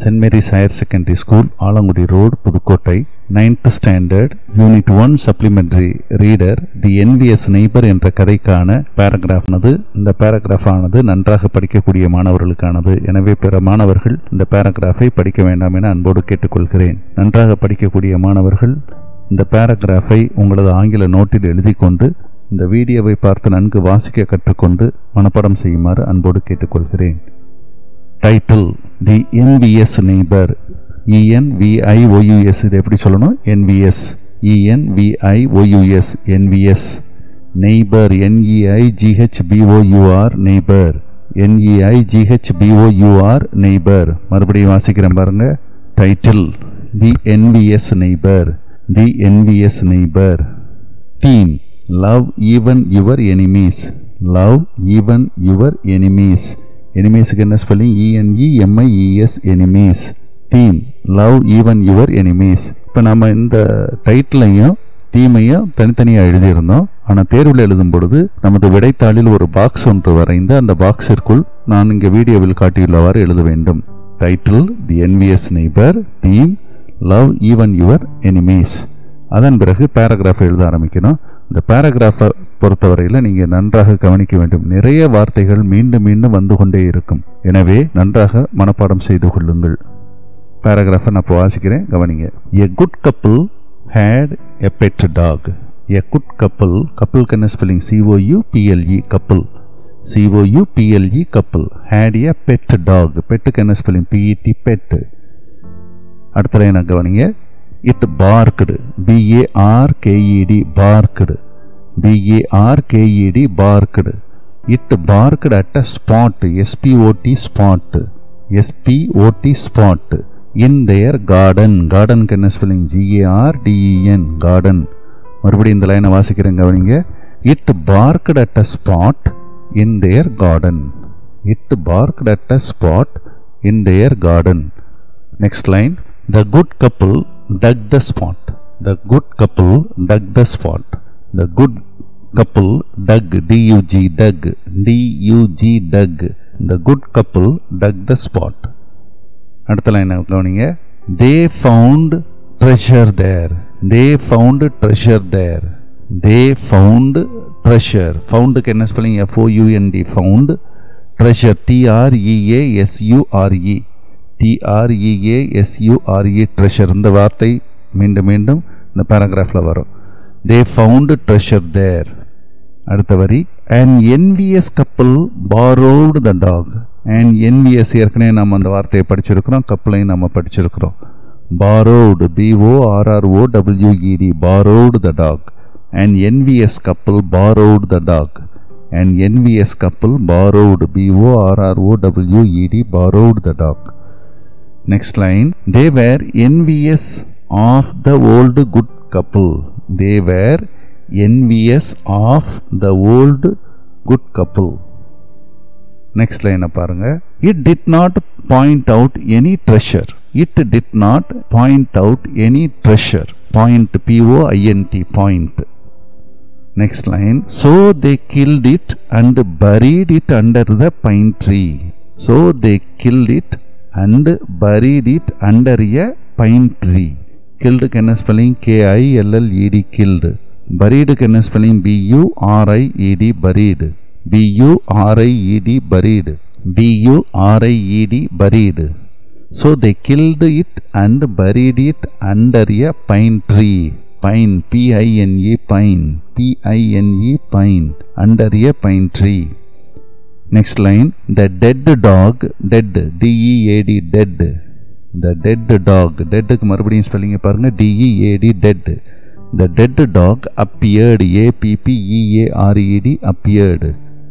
Send Mary's higher secondary school Alangudi road Pudukkottai ninth standard unit one supplementary reader the envious neighbour என்ற கதைக்கான பேராகிராஃப்னது இந்த paragraph ஆனது நன்றாக படிக்கக்கூடிய மாணவர்களுக்கானது எனவே பிற மாணவர்கள் இந்த பேராகிராஃபை படிக்க வேண்டாம் என அன்போடு கேட்டுக்கொள்கிறேன் நன்றாக படிக்கக்கூடிய மாணவர்கள் இந்த பேராகிராஃபை உங்களது ஆங்கில நோட்டில் எழுதி கொண்டு இந்த வீடியோவை பார்த்து நன்கு வாசிக்க கற்றுக்கொண்டு மனப்பாடம் செய்யுமாறு அன்போடு கேட்டுக்கொள்கிறேன் டைட்டில் தி என்விஎஸ் நெய்பர் இஎன்விஐஓயுஎஸ் இது எப்படி சொல்லணும் NVS இஎன்விஐஓயுஎஸ் NVS neighbour என்இஐ ஜிஹெச்பிஓயூஆர் neighbour என்இஐ ஜிஹெச்பிஓயூஆர் neighbour மறுபடியும் வாசிக்கிறேன் பாருங்க title the envious neighbour the envious neighbour theme love even your enemies love even your enemies எனிமீஸுக்கு என்ன spelling ene எம்ஐஇஎஸ் enemies theme love even your enemies இப்போ நம்ம இந்த டைட்டிலையும் தீமையும் தனித்தனியாக எழுதியிருந்தோம் ஆனால் தேர்வில் எழுதும் பொழுது நமது விடைத்தாளில் ஒரு பாக்ஸ் ஒன்று வரைந்து அந்த பாக்ஸிற்குள் நான் இங்கே வீடியோவில் காட்டியுள்ளவாறு எழுத வேண்டும் title the envious neighbour theme love even your enemies அதன் பிறகு பேராகிராஃப் எழுத ஆரம்பிக்கணும் இந்த பேராகிராஃபை பொறுத்தவரையில் நீங்கள் நன்றாக கவனிக்க வேண்டும் நிறைய வார்த்தைகள் மீண்டும் மீண்டும் வந்து கொண்டே இருக்கும் எனவே நன்றாக மனப்பாடம் செய்து கொள்ளுங்கள் பேராகிராஃபை நான் இப்போ வாசிக்கிறேன் கவனிங்க a good couple had a pet dog a good couple கப்பிள்க்கு என்ன spelling C O U P L E couple C O U P L E couple had a pet dog பெட்டுக்கு என்ன ஸ்பெல்லிங் பிஇடி பெட் அடுத்த லைனை கவனிங்க it parked P A R K E D parked P A R K E D parked it parked at a spot S P O T spot S P O T spot in their garden கார்டனுக்கு என்ன spelling GAR TEN garden மறுபடியும் இந்த லைனை வாசிக்கிறேன் கவனிங்க it parked at a spot in their garden it parked at a spot in their garden next line the good couple dug the spot. The good couple dug the spot. The good couple dug D-U-G dug D-U-G dug. The good couple dug the spot. அடுத்த line கவனிங்க they found treasure there they found treasure there they found treasure ஃபவுண்டுக்கு என்ன spelling எஃப்ஓயூஎன்டி found treasure டிஆர்இஏஎஸ்யூஆர்இ டிஆர்இஏஎஸ்யூஆர்இ treasure இந்த வார்த்தை மீண்டும் மீண்டும் இந்த பேராகிராஃபில் வரும் தே found treasure தேர் அடுத்த வரி and envious couple borrowed the dog and envious ஏற்கனவே நம்ம அந்த வார்த்தையை படிச்சிருக்கிறோம் கப்பலையும் நம்ம படிச்சிருக்கிறோம் borrowed B O R R O W E D borrowed the dog and envious couple borrowed the dog and envious couple borrowed B O R R O W E D borrowed the dog Next line, they were envious of the old good couple. They were envious of the old good couple. Next line பாருங்க It did not point out any treasure. It did not point out any treasure. Point P-O-I-N-T point. Next line. So they killed it and buried it under the pine tree. So they killed it and buried it under a pine tree. Killedக்கு என்ன spelling K I L L E D killed. Buriedக்கு என்ன spelling B U R I E D buried. B U R I E D buried. B U R I E D buried. So they killed it and buried it under a pine tree. Pine, P-I-N-E, pine, P-I-N-E, pine, under a pine tree. Next line, the dead dog, dead, D-E-A-D, dead. The dead dog, deadக்கு மறுபடியும் ஸ்பெல்லிங்க பாருங்க D-E-A-D, dead. The dead dog appeared, A-P-P-E-A-R-E-D, appeared.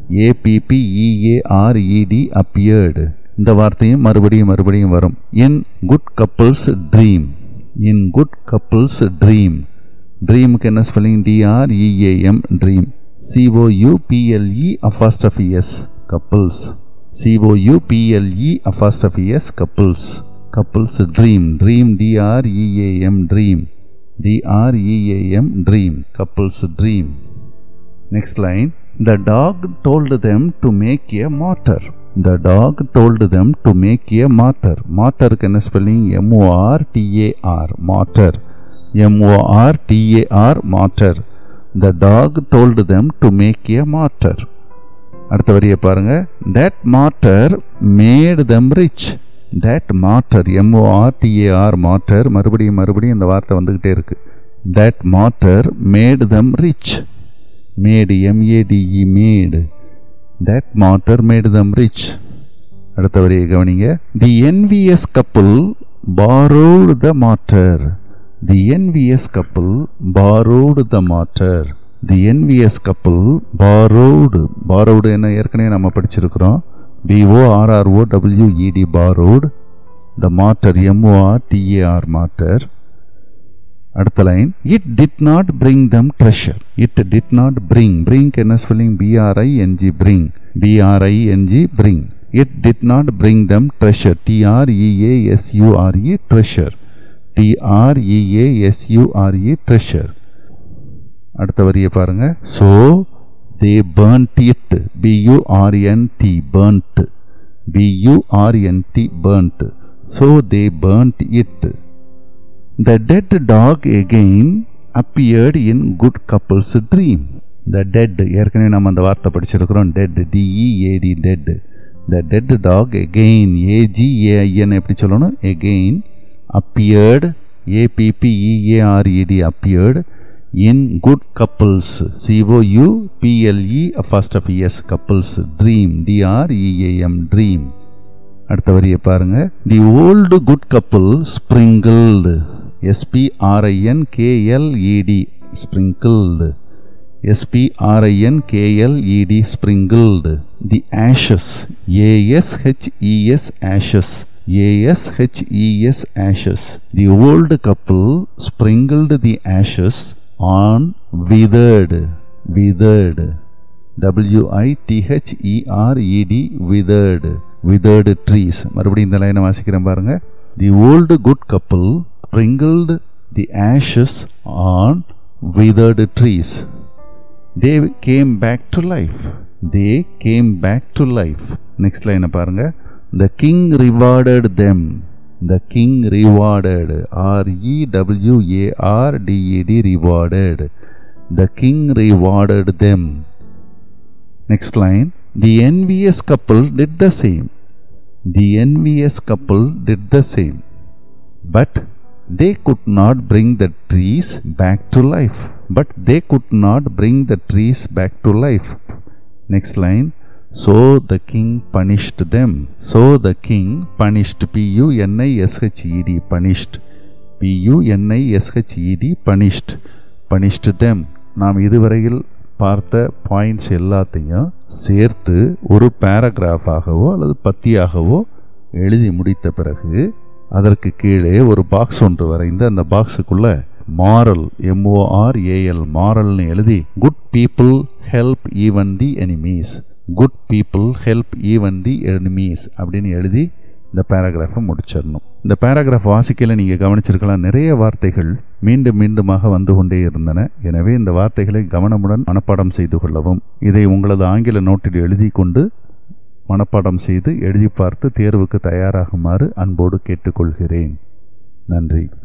A-P-P-E-A-R-E-D, appeared. இந்த வார்த்தையும் மறுபடியும் மறுபடியும் வரும் in good couples dream in good couples dream ட்ரீமுக்கு என்ன spelling D R E A M dream C O U P L E apostrophe S couples C-O-U-P-L-E apostrophe S couples couples dream dream D-R-E-A-M dream D-R-E-A-M dream couples dream next line the dog told them to make a mortar The dog told them to make a martyr. மார்ட்டருக்கு என்ன spelling M O R T A R mortar M O R T A R mortar the dog told them to make a mortar அடுத்த வரியை பாருங்க that mortar made them rich that mortar M O R T A R mortar மறுபடியும் மறுபடியும் இந்த வார்த்தை வந்துக்கிட்டே இருக்கு that mortar made them rich made M A D E made that mortar made them rich அடுத்த வரியை கவனிங்க the envious couple borrowed the mortar the envious couple borrowed the mortar the envious couple borrowed borrowed என்ன ஏற்கனவே நம்ம படிச்சிருக்கிறோம் பிஓஆர்ஆர்ஓ WED borrowed the mortar M O R T A R mortar அடுத்த line it did not bring them treasure it did not bring bring என்ன spelling பிஆர்ஐஎன்ஜி bring பிஆர்ஐஎன்ஜி bring it did not bring them treasure டிஆர்இஏஎஸ்யூஆர்இ treasure டிஆர்இஏஎஸ்யூஆர்இ treasure அடுத்த வரியை பாருங்க so they burnt it பியூஆர்என்டி burnt பியூஆர்என்டி burnt so they burnt it The dead dog again appeared in good couple's dream. The dead ஏற்கனவே நம்ம அந்த வார்த்தை படிச்சிருக்கிறோம் dead DEAD dead the dead dog again AGAIN எப்படி சொல்லணும் again appeared ஏபிபிஇஏஆர்இடி appeared in good couples சிஓயு BLE first of S couples dream டிஆர்இஏஎம் dream அடுத்த வரியை பாருங்க தி old good couple sprinkled எஸ்பிஆர்ஐஎன் கேஎல்இடி sprinkled எஸ்பிஆர்ஐஎன் கேஎல்இடி sprinkled the Ashes ஏஎஸ்ஹெச்இஎஸ் Ashes ஏஎஸ்ஹெச்இஎஸ் Ashes the old couple sprinkled the Ashes on withered withered டபிள்யூஐடிஹெச்இஆர்இடி withered withered trees மறுபடியும் இந்த லைனை வாசிக்கிறேன் பாருங்க தி old good couple sprinkled the Ashes on withered trees they came back to life they came back to life next லைனை பாருங்க the king rewarded them the king rewarded ஆர்இடபிள்யூஏஆர்டிஇடி rewarded the king rewarded them Next line, the envious couple did the same. The envious couple did the same. But they could not bring the trees back to life. But they could not bring the trees back to life. Next line, so the king punished them. So the king punished P U N I S H E D punished. P U N I S H E D punished. Punished them. நாம் இதுவரையில் பார்த்த points எல்லாத்தையும் சேர்த்து ஒரு பேராகிராஃபாகவோ அல்லது பத்தியாகவோ எழுதி முடித்த பிறகு அதற்கு கீழே ஒரு பாக்ஸ் ஒன்று வரைந்து அந்த பாக்ஸுக்குள்ள மாரல் எம்ஓஆர்ஏஎல் மாரல்னு எழுதி good people help even the enemies good people help even the enemies அப்படின்னு எழுதி இந்த பேராகிராஃபை முடிச்சிடணும் இந்த பேராகிராஃப் வாசிக்கையில் நீங்கள் கவனிச்சிருக்கலாம் நிறைய வார்த்தைகள் மீண்டும் மீண்டுமாக வந்து கொண்டே இருந்தன எனவே இந்த வார்த்தைகளை கவனமுடன் மனப்பாடம் செய்து கொள்ளவும் இதை உங்களது ஆங்கில நோட்டில் எழுதி கொண்டு மனப்பாடம் செய்து எழுதி பார்த்து தேர்வுக்கு தயாராகுமாறு அன்போடு கேட்டுக்கொள்கிறேன் நன்றி